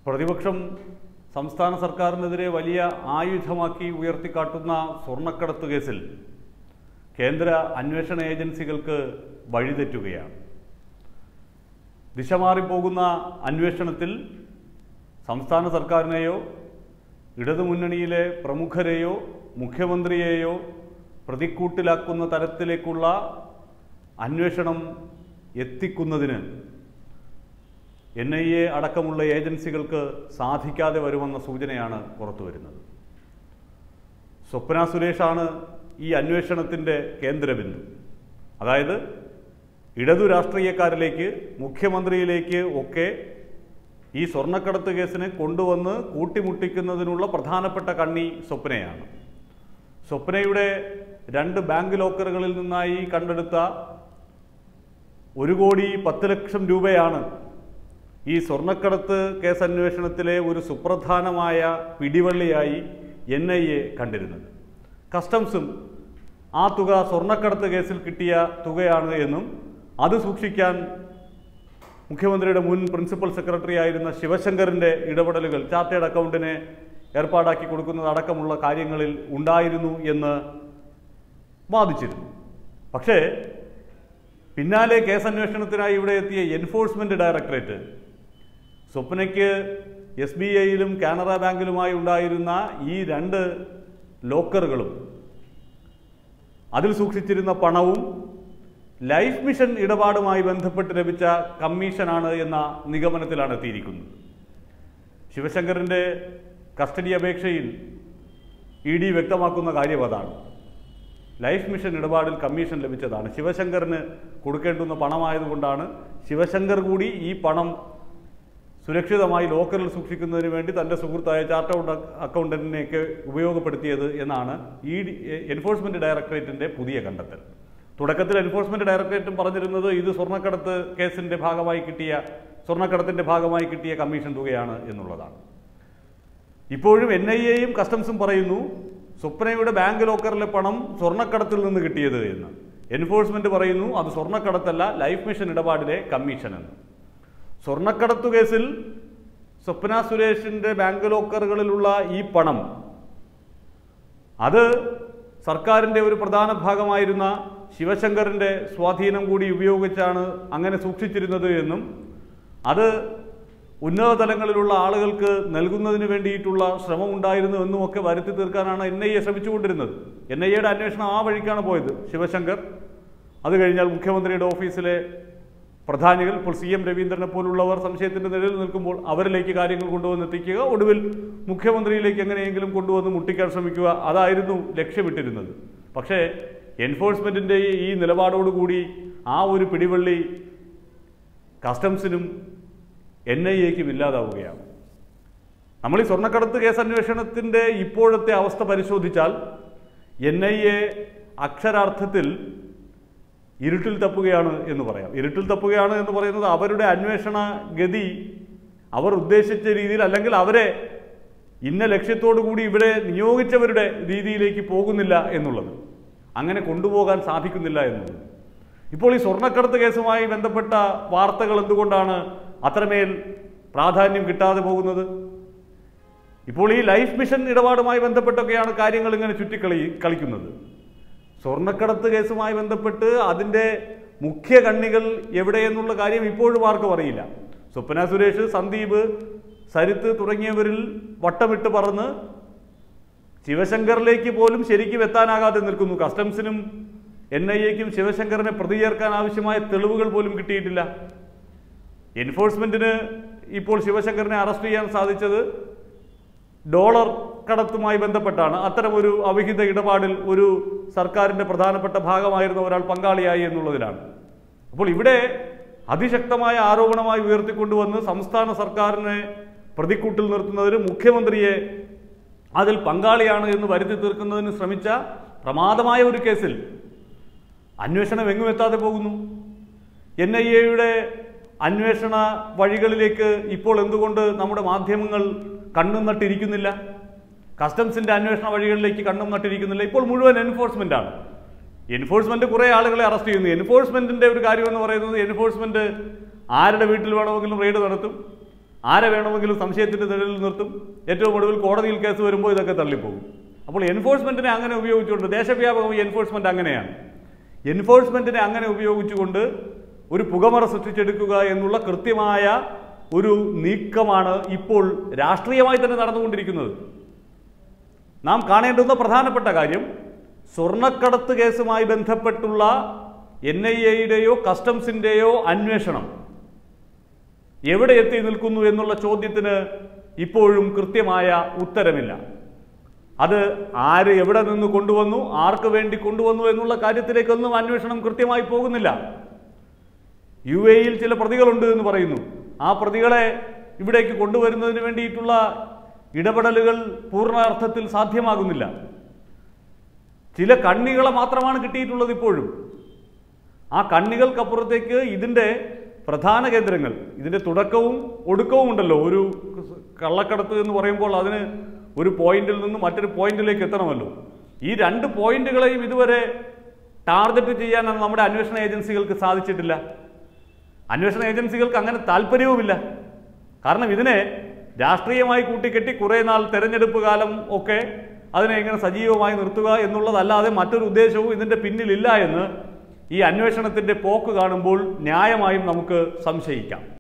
പ്രതിപക്ഷം സംസ്ഥാന സർക്കാരിനെതിരെ വലിയ ആയുധമാക്കി ഉയർത്തിക്കാട്ടുന്ന സ്വർണ്ണക്കടത്ത് കേസിൽ കേന്ദ്ര അന്വേഷണ ഏജൻസികൾക്ക് വഴിതെറ്റുകയാണ് ദിശ മാറിപ്പോകുന്ന അന്വേഷണത്തിൽ സംസ്ഥാന സർക്കാരിനെയോ ഇടതുമുന്നണിയിലെ പ്രമുഖരെയോ മുഖ്യമന്ത്രിയെയോ പ്രതിക്കൂട്ടിലാക്കുന്ന തരത്തിലേക്കുള്ള അന്വേഷണം എത്തിക്കുന്നതിന് എൻ ഐ എ അടക്കമുള്ള ഏജൻസികൾക്ക് സാധിക്കാതെ വരുമെന്ന സൂചനയാണ് പുറത്തു വരുന്നത് സ്വപ്ന സുരേഷാണ് ഈ അന്വേഷണത്തിൻ്റെ കേന്ദ്രബിന്ദു അതായത് ഇടതു രാഷ്ട്രീയക്കാരിലേക്ക് മുഖ്യമന്ത്രിയിലേക്ക് ഒക്കെ ഈ സ്വർണ്ണക്കടത്ത് കേസിനെ കൊണ്ടുവന്ന് കൂട്ടിമുട്ടിക്കുന്നതിനുള്ള പ്രധാനപ്പെട്ട കണ്ണി സ്വപ്നയാണ് സ്വപ്നയുടെ രണ്ട് ബാങ്ക് ലോക്കറുകളിൽ നിന്നായി കണ്ടെടുത്ത ഒരു കോടി പത്ത് ലക്ഷം രൂപയാണ് ഈ സ്വർണ്ണക്കടത്ത് കേസ് അന്വേഷണത്തിലെ ഒരു സുപ്രധാനമായ പിടിവള്ളിയായി എൻ ഐ എ കണ്ടിരുന്നത് കസ്റ്റംസും ആ തുക സ്വർണ്ണക്കടത്ത് കേസിൽ കിട്ടിയ തുകയാണ് എന്നും അത് സൂക്ഷിക്കാൻ മുഖ്യമന്ത്രിയുടെ മുൻ പ്രിൻസിപ്പൽ സെക്രട്ടറി ആയിരുന്ന ശിവശങ്കറിൻ്റെ ഇടപെടലുകൾ ചാർട്ടേഡ് അക്കൗണ്ടിനെ ഏർപ്പാടാക്കി കൊടുക്കുന്നത് അടക്കമുള്ള കാര്യങ്ങളിൽ ഉണ്ടായിരുന്നു എന്ന് വാദിച്ചിരുന്നു പക്ഷേ പിന്നാലെ കേസന്വേഷണത്തിനായി ഇവിടെ എത്തിയ എൻഫോഴ്സ്മെന്റ് ഡയറക്ടറേറ്റ് സ്വപ്നയ്ക്ക് എസ് ബി ഐയിലും കാനറ ബാങ്കിലുമായി ഉണ്ടായിരുന്ന ഈ രണ്ട് ലോക്കറുകളും അതിൽ സൂക്ഷിച്ചിരുന്ന പണവും ലൈഫ് മിഷൻ ഇടപാടുമായി ബന്ധപ്പെട്ട് ലഭിച്ച കമ്മീഷനാണ് എന്ന നിഗമനത്തിലാണ് എത്തിയിരിക്കുന്നത് ശിവശങ്കറിൻ്റെ കസ്റ്റഡി അപേക്ഷയിൽ ഇ ഡി വ്യക്തമാക്കുന്ന കാര്യം അതാണ് ലൈഫ് മിഷൻ ഇടപാടിൽ കമ്മീഷൻ ലഭിച്ചതാണ് ശിവശങ്കറിന് കൊടുക്കേണ്ടുന്ന പണമായതുകൊണ്ടാണ് ശിവശങ്കർ കൂടി ഈ പണം സുരക്ഷിതമായി ലോക്കറിൽ സൂക്ഷിക്കുന്നതിന് വേണ്ടി തൻ്റെ സുഹൃത്തായ ചാർട്ടേഡ് അക്കൗണ്ടന്റിനെയൊക്കെ ഉപയോഗപ്പെടുത്തിയത് എന്നാണ് ഈ എൻഫോഴ്സ്മെന്റ് ഡയറക്ടറേറ്റിന്റെ പുതിയ കണ്ടെത്തൽ തുടക്കത്തിൽ എൻഫോഴ്സ്മെന്റ് ഡയറക്ടറേറ്റും പറഞ്ഞിരുന്നത് ഇത് സ്വർണ്ണക്കടത്ത് കേസിന്റെ ഭാഗമായി കിട്ടിയ സ്വർണ്ണക്കടത്തിന്റെ ഭാഗമായി കിട്ടിയ കമ്മീഷൻ തുകയാണ് എന്നുള്ളതാണ് ഇപ്പോഴും എൻ ഐ എയും കസ്റ്റംസും പറയുന്നു സ്വപ്നയുടെ ബാങ്ക് ലോക്കറിലെ പണം സ്വർണ്ണക്കടത്തിൽ നിന്ന് കിട്ടിയത് എന്ന് എൻഫോഴ്സ്മെന്റ് പറയുന്നു അത് സ്വർണ്ണക്കടത്തല്ല ലൈഫ് മിഷൻ ഇടപാടിലെ കമ്മീഷൻ എന്ന് സ്വർണ്ണക്കടത്തു കേസിൽ സ്വപ്ന സുരേഷിന്റെ ബാങ്ക് ലോക്കറുകളിലുള്ള ഈ പണം അത് സർക്കാരിന്റെ ഒരു പ്രധാന ഭാഗമായിരുന്ന ശിവശങ്കറിന്റെ സ്വാധീനം കൂടി ഉപയോഗിച്ചാണ് അങ്ങനെ സൂക്ഷിച്ചിരുന്നത് എന്നും അത് ഉന്നത തലങ്ങളിലുള്ള ആളുകൾക്ക് നൽകുന്നതിന് വേണ്ടിയിട്ടുള്ള ശ്രമം ഉണ്ടായിരുന്നു എന്നും ഒക്കെ വരുത്തി തീർക്കാനാണ് എൻ ഐ എ ശ്രമിച്ചുകൊണ്ടിരുന്നത് എൻ ഐ എയുടെ അന്വേഷണം ആ വഴിക്കാണ് പോയത് ശിവശങ്കർ അത് കഴിഞ്ഞാൽ മുഖ്യമന്ത്രിയുടെ ഓഫീസിലെ പ്രധാനികൾ ഇപ്പോൾ സി എം രവീന്ദ്രനെ പോലുള്ളവർ സംശയത്തിന്റെ നിഴലിൽ നിൽക്കുമ്പോൾ അവരിലേക്ക് കാര്യങ്ങൾ കൊണ്ടുവന്ന് എത്തിക്കുക ഒടുവിൽ മുഖ്യമന്ത്രിയിലേക്ക് എങ്ങനെയെങ്കിലും കൊണ്ടുവന്ന് മുട്ടിക്കാൻ ശ്രമിക്കുക അതായിരുന്നു ലക്ഷ്യമിട്ടിരുന്നത് പക്ഷേ എൻഫോഴ്സ്മെന്റിന്റെ ഈ നിലപാടോടുകൂടി ആ ഒരു പിടിവള്ളി കസ്റ്റംസിനും എൻ ഐ എക്കും ഇല്ലാതാവുകയാണ് നമ്മൾ ഈ സ്വർണ്ണക്കടത്ത് കേസ് അന്വേഷണത്തിന്റെ ഇപ്പോഴത്തെ അവസ്ഥ പരിശോധിച്ചാൽ എൻ ഐ എ അക്ഷരാർത്ഥത്തിൽ ഇരുട്ടിൽ തപ്പുകയാണ് എന്ന് പറയാം ഇരുട്ടിൽ തപ്പുകയാണ് എന്ന് പറയുന്നത് അവരുടെ അന്വേഷണ ഗതി അവർ ഉദ്ദേശിച്ച രീതിയിൽ അല്ലെങ്കിൽ അവരെ ഇന്ന ലക്ഷ്യത്തോടു കൂടി ഇവിടെ നിയോഗിച്ചവരുടെ രീതിയിലേക്ക് പോകുന്നില്ല എന്നുള്ളത് അങ്ങനെ കൊണ്ടുപോകാൻ സാധിക്കുന്നില്ല എന്നുള്ളത് ഇപ്പോൾ ഈ സ്വർണ്ണക്കടത്ത് കേസുമായി ബന്ധപ്പെട്ട വാർത്തകൾ എന്തുകൊണ്ടാണ് അത്രമേൽ പ്രാധാന്യം കിട്ടാതെ പോകുന്നത് ഇപ്പോൾ ഈ ലൈഫ് മിഷൻ ഇടപാടുമായി ബന്ധപ്പെട്ടൊക്കെയാണ് കാര്യങ്ങൾ ഇങ്ങനെ ചുറ്റിക്കളി കളിക്കുന്നത് സ്വർണ്ണക്കടത്ത് കേസുമായി ബന്ധപ്പെട്ട് അതിൻ്റെ മുഖ്യ കണ്ണികൾ എവിടെയെന്നുള്ള കാര്യം ഇപ്പോഴും ആർക്കും അറിയില്ല സ്വപ്ന സുരേഷ് സന്ദീപ് സരിത്ത് തുടങ്ങിയവരിൽ വട്ടമിട്ട് പറന്ന് ശിവശങ്കറിലേക്ക് പോലും ശരിക്കും എത്താനാകാതെ നിൽക്കുന്നു കസ്റ്റംസിനും എൻ ഐ എക്കും ശിവശങ്കറിനെ പ്രതി ചേർക്കാൻ ആവശ്യമായ തെളിവുകൾ പോലും കിട്ടിയിട്ടില്ല എൻഫോഴ്സ്മെന്റിന് ഇപ്പോൾ ശിവശങ്കറിനെ അറസ്റ്റ് ചെയ്യാൻ സാധിച്ചത് ഡോളർ കടത്തുമായി ബന്ധപ്പെട്ടാണ് അത്തരമൊരു അവിഹിത ഇടപാടിൽ ഒരു സർക്കാരിന്റെ പ്രധാനപ്പെട്ട ഭാഗമായിരുന്ന ഒരാൾ പങ്കാളിയായി എന്നുള്ളതിലാണ് അപ്പോൾ ഇവിടെ അതിശക്തമായ ആരോപണമായി ഉയർത്തിക്കൊണ്ടുവന്ന് സംസ്ഥാന സർക്കാരിനെ പ്രതിക്കൂട്ടിൽ നിർത്തുന്നതിന് മുഖ്യമന്ത്രിയെ അതിൽ പങ്കാളിയാണ് എന്ന് വരുത്തി തീർക്കുന്നതിന് ശ്രമിച്ച പ്രമാദമായ ഒരു കേസിൽ അന്വേഷണം എങ്ങും എത്താതെ പോകുന്നു എൻ ഐ എയുടെ അന്വേഷണ വഴികളിലേക്ക് ഇപ്പോൾ എന്തുകൊണ്ട് നമ്മുടെ മാധ്യമങ്ങൾ കണ്ണും നട്ടിരിക്കുന്നില്ല കസ്റ്റംസിന്റെ അന്വേഷണ വഴികളിലേക്ക് കണ്ണും നട്ടിരിക്കുന്നില്ല ഇപ്പോൾ മുഴുവൻ എൻഫോഴ്സ്മെന്റ് ആണ് എൻഫോഴ്സ്മെന്റ് കുറെ ആളുകളെ അറസ്റ്റ് ചെയ്യുന്നു എൻഫോഴ്സ്മെന്റിന്റെ ഒരു കാര്യം എന്ന് പറയുന്നത് എൻഫോഴ്സ്മെന്റ് ആരുടെ വീട്ടിൽ വേണമെങ്കിലും റെയ്ഡ് നടത്തും ആരെ വേണമെങ്കിലും സംശയത്തിന്റെ നിഴലിൽ നിർത്തും ഏറ്റവും ഒടുവിൽ കോടതിയിൽ കേസ് വരുമ്പോൾ ഇതൊക്കെ തള്ളിപ്പോകും അപ്പോൾ എൻഫോഴ്സ്മെന്റിനെ അങ്ങനെ ഉപയോഗിച്ചുകൊണ്ട് ദേശവ്യാപകമായി എൻഫോഴ്സ്മെന്റ് അങ്ങനെയാണ് എൻഫോഴ്സ്മെന്റിനെ അങ്ങനെ ഉപയോഗിച്ചുകൊണ്ട് ഒരു പുകമറ സൃഷ്ടിച്ചെടുക്കുക എന്നുള്ള കൃത്യമായ ഒരു നീക്കമാണ് ഇപ്പോൾ രാഷ്ട്രീയമായി തന്നെ നടന്നുകൊണ്ടിരിക്കുന്നത് നാം കാണേണ്ടുന്ന പ്രധാനപ്പെട്ട കാര്യം സ്വർണ്ണക്കടത്ത് കേസുമായി ബന്ധപ്പെട്ടുള്ള എൻ ഐ എയുടെയോ കസ്റ്റംസിൻ്റെയോ അന്വേഷണം എവിടെ എത്തി നിൽക്കുന്നു എന്നുള്ള ചോദ്യത്തിന് ഇപ്പോഴും കൃത്യമായ ഉത്തരമില്ല അത് ആര് എവിടെ നിന്ന് കൊണ്ടുവന്നു ആർക്ക് വേണ്ടി കൊണ്ടുവന്നു എന്നുള്ള കാര്യത്തിലേക്കൊന്നും അന്വേഷണം കൃത്യമായി പോകുന്നില്ല യു എയിൽ ചില പ്രതികളുണ്ട് എന്ന് പറയുന്നു ആ പ്രതികളെ ഇവിടേക്ക് കൊണ്ടുവരുന്നതിന് വേണ്ടിയിട്ടുള്ള ഇടപെടലുകൾ പൂർണ്ണ അർത്ഥത്തിൽ സാധ്യമാകുന്നില്ല ചില കണ്ണികളെ മാത്രമാണ് കിട്ടിയിട്ടുള്ളത് ഇപ്പോഴും ആ കണ്ണികൾക്കപ്പുറത്തേക്ക് ഇതിൻ്റെ പ്രധാന കേന്ദ്രങ്ങൾ ഇതിൻ്റെ തുടക്കവും ഒടുക്കവും ഉണ്ടല്ലോ ഒരു കള്ളക്കടത്ത് എന്ന് പറയുമ്പോൾ അതിന് ഒരു പോയിന്റിൽ നിന്ന് മറ്റൊരു പോയിന്റിലേക്ക് എത്തണമല്ലോ ഈ രണ്ട് പോയിന്റുകളെയും ഇതുവരെ ടാർഗറ്റ് ചെയ്യാൻ നമ്മുടെ അന്വേഷണ ഏജൻസികൾക്ക് സാധിച്ചിട്ടില്ല അന്വേഷണ ഏജൻസികൾക്ക് അങ്ങനെ താല്പര്യവുമില്ല കാരണം ഇതിനെ രാഷ്ട്രീയമായി കൂട്ടിക്കെട്ടി കുറേ നാൾ തെരഞ്ഞെടുപ്പ് കാലം ഒക്കെ അതിനെ ഇങ്ങനെ സജീവമായി നിർത്തുക എന്നുള്ളതല്ലാതെ മറ്റൊരു ഉദ്ദേശവും ഇതിൻ്റെ പിന്നിലില്ല എന്ന് ഈ അന്വേഷണത്തിൻ്റെ പോക്ക് കാണുമ്പോൾ ന്യായമായും നമുക്ക് സംശയിക്കാം